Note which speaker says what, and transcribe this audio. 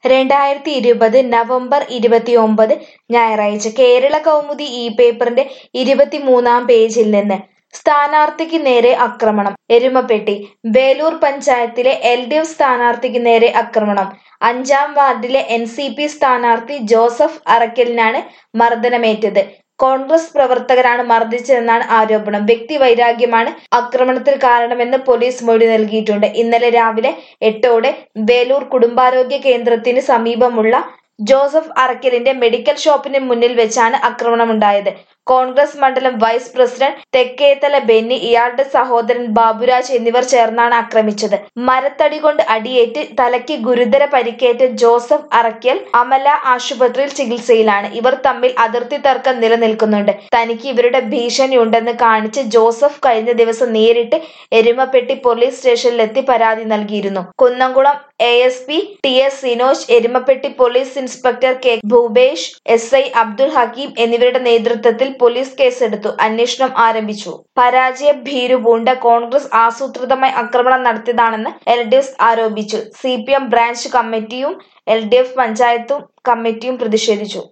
Speaker 1: രണ്ടായിരത്തി ഇരുപത് നവംബർ ഇരുപത്തിയൊമ്പത് ഞായറാഴ്ച കേരള കൗമുദി ഈ പേപ്പറിന്റെ ഇരുപത്തിമൂന്നാം പേജിൽ നിന്ന് സ്ഥാനാർത്ഥിക്ക് നേരെ ആക്രമണം എരുമപ്പെട്ടി വേലൂർ പഞ്ചായത്തിലെ എൽ ഡി എഫ് സ്ഥാനാർത്ഥിക്ക് നേരെ ആക്രമണം അഞ്ചാം വാർഡിലെ എൻ സി പി സ്ഥാനാർത്ഥി ജോസഫ് അറക്കലിനാണ് മർദ്ദനമേറ്റത് കോൺഗ്രസ് പ്രവർത്തകരാണ് മർദ്ദിച്ചതെന്നാണ് ആരോപണം വ്യക്തി വൈരാഗ്യമാണ് ആക്രമണത്തിന് കാരണമെന്ന് പോലീസ് മൊഴി നൽകിയിട്ടുണ്ട് ഇന്നലെ രാവിലെ എട്ടോടെ വേലൂർ കുടുംബാരോഗ്യ കേന്ദ്രത്തിന് സമീപമുള്ള ജോസഫ് അറക്കലിന്റെ മെഡിക്കൽ ഷോപ്പിന് മുന്നിൽ വെച്ചാണ് ആക്രമണമുണ്ടായത് കോൺഗ്രസ് മണ്ഡലം വൈസ് പ്രസിഡന്റ് തെക്കേത്തല ബെന്നി ഇയാളുടെ സഹോദരൻ ബാബുരാജ് എന്നിവർ ചേർന്നാണ് ആക്രമിച്ചത് മരത്തടി കൊണ്ട് അടിയേറ്റ് തലയ്ക്ക് ഗുരുതര പരിക്കേറ്റ ജോസഫ് അറക്കൽ അമല ആശുപത്രിയിൽ ചികിത്സയിലാണ് ഇവർ തമ്മിൽ അതിർത്തി തർക്കം നിലനിൽക്കുന്നുണ്ട് തനിക്ക് ഇവരുടെ ഭീഷണിയുണ്ടെന്ന് കാണിച്ച് ജോസഫ് കഴിഞ്ഞ ദിവസം നേരിട്ട് എരുമപ്പെട്ടി പോലീസ് സ്റ്റേഷനിലെത്തി പരാതി നൽകിയിരുന്നു Kunnamkulam A S P T S Sinoj Erumapetty police inspector K Bhupesh S I Abdul Hakeem എന്നിവരുടെ നേതൃത്വത്തിൽ പോലീസ് കേസെടുത്തു അന്വേഷണം ആരംഭിച്ചു പരാജയ ഭീരു പൂണ്ട കോൺഗ്രസ് ആസൂത്രിതമായി ആക്രമണം നടത്തിയതാണെന്ന് എൽ ഡി എഫ് ആരോപിച്ചു സി പി എം ബ്രാഞ്ച് കമ്മിറ്റിയും എൽ ഡി എഫ് പഞ്ചായത്തും കമ്മിറ്റിയും പ്രതിഷേധിച്ചു